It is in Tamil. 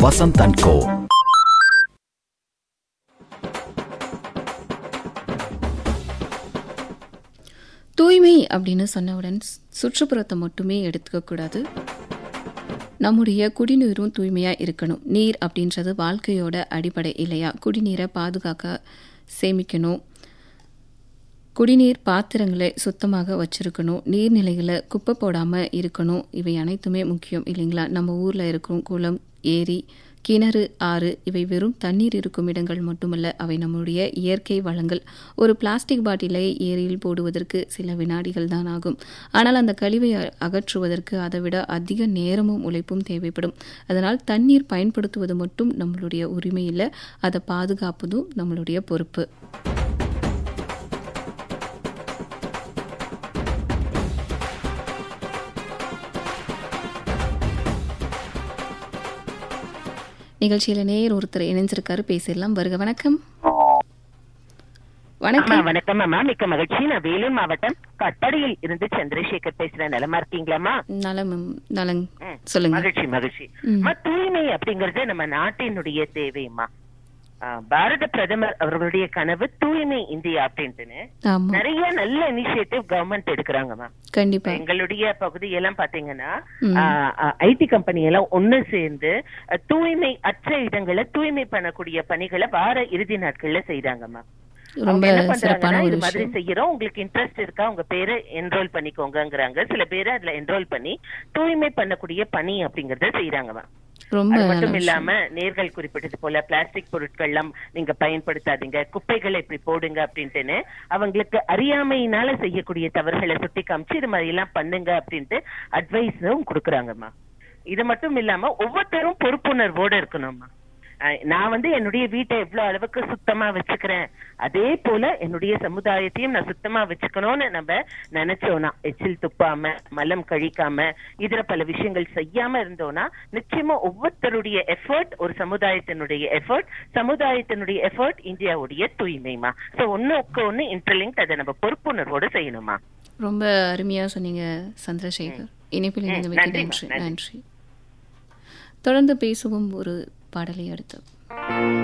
வசந்த் அண்ட் கோ தூய்மை அப்படின்னு சொன்னவுடன் சுற்றுப்புறத்தை மட்டுமே எடுத்துக்கக்கூடாது நம்முடைய குடிநீரும் தூய்மையாக இருக்கணும் நீர் அப்படின்றது வாழ்க்கையோட அடிப்படை இல்லையா குடிநீரை பாதுகாக்க சேமிக்கணும் குடிநீர் பாத்திரங்களை சுத்தமாக வச்சிருக்கணும் நீர்நிலைகளை குப்பை போடாமல் இருக்கணும் இவை அனைத்துமே முக்கியம் இல்லைங்களா நம்ம ஊரில் இருக்கும் குளம் ஏரி கிணறு ஆறு இவை வெறும் தண்ணீர் இருக்கும் இடங்கள் மட்டுமல்ல அவை நம்முடைய இயற்கை வளங்கள் ஒரு பிளாஸ்டிக் பாட்டிலை ஏரியில் போடுவதற்கு சில வினாடிகள் தான் ஆகும் ஆனால் அந்த கழிவை அ- அகற்றுவதற்கு அதை விட அதிக நேரமும் உழைப்பும் தேவைப்படும் அதனால் தண்ணீர் பயன்படுத்துவது மட்டும் நம்மளுடைய உரிமை இல்லை அதை பாதுகாப்பதும் நம்மளுடைய பொறுப்பு நிகழ்ச்சியில நேர் ஒருத்தர் இணைஞ்சிருக்காரு பேசிடலாம் வருக வணக்கம் அம்மா வணக்கம் வணக்கம் அம்மா மிக்க மகிழ்ச்சி நான் வேலூர் மாவட்டம் கட்டடியில் இருந்து சந்திரசேகர் பேசுறேன் நலமா இருக்கீங்களாம்மா நலம் நலங் ம், சொல்லுங்க மகிழ்ச்சி மகிழ்ச்சி ம். அம்மா, தூய்மை அப்படிங்கறது நம்ம நாட்டினுடைய தேவைம்மா ஆ, பாரத பிரதமர் அவர்களுடைய கனவு தூய்மை இந்தியா அப்படின்ட்டுன்னு ஆமா நிறைய நல்ல இனிஷியேட்டிவ் கவர்மெண்ட் எடுக்கிறாங்கம்மா கண்டிப்பா எங்களுடைய பகுதியெல்லாம் பாத்தீங்கன்னா ம். ஐடி கம்பெனி எல்லாம் ஒண்ணு சேர்ந்து அஹ், தூய்மை அற்ற இடங்களை தூய்மை பண்ணக்கூடிய பணிகளை வார இறுதி நாட்கள்ல செய்றாங்கம்மா ரொம்ப அவங்க என்ன சிறப்பான பண்றாங்கன்னா ஒரு இது மாதிரி விஷயம் செய்யறோம் உங்களுக்கு இன்ட்ரெஸ்ட் இருக்கா உங்க பேரை என்ரோல் பண்ணிக்கோங்கங்கறாங்க சில பேரை அதுல என்ரோல் பண்ணி தூய்மை பண்ணக்கூடிய பணி அப்படிங்கறத செய்யறாங்கம்மா ரொம்ப அது நல்ல மட்டும் விஷயம். இல்லாம நேர்கள் குறிப்பிட்டது போல பிளாஸ்டிக் பொருட்கள் எல்லாம் நீங்க பயன்படுத்தாதீங்க குப்பைகளை இப்படி போடுங்க அப்படின்ட்டுன்னு அவங்களுக்கு அறியாமையினால செய்யக்கூடிய தவறுகளை சுட்டி காமிச்சு இது மாதிரி எல்லாம் பண்ணுங்க அப்படின்ட்டு அட்வைஸும் கொடுக்குறாங்கம்மா இது மட்டும் இல்லாம ஒவ்வொருத்தரும் பொறுப்புணர்வோட இருக்கணும்மா அஹ் நான் வந்து என்னுடைய வீட்டை எவ்வளவு அளவுக்கு சுத்தமா வச்சுக்கிறேன் அதே போல என்னுடைய சமுதாயத்தையும் நான் சுத்தமா வச்சுக்கணும்னு நம்ம நினைச்சோம்னா எச்சில் துப்பாம மலம் கழிக்காம இதர பல விஷயங்கள் செய்யாம இருந்தோம்னா நிச்சயமா ஒவ்வொருத்தருடைய எஃபர்ட் ஒரு சமுதாயத்தினுடைய எஃபர்ட் சமுதாயத்தினுடைய எஃபர்ட் இந்தியாவுடைய தூய்மைமா சோ ஒண்ணுக்கு ஒண்ணு இன்டர்லிங்க் அதை நம்ம பொறுப்புணர்வோட செய்யணுமா ரொம்ப அருமையா சொன்னீங்க சந்திரசேகர் இணைப்பில் ம், இணைந்தமைக்கு நன்றிம்மா, நன்றி நன்றி. நன்றி தொடர்ந்து பேசுவோம் ஒரு பாடலை அடுத்து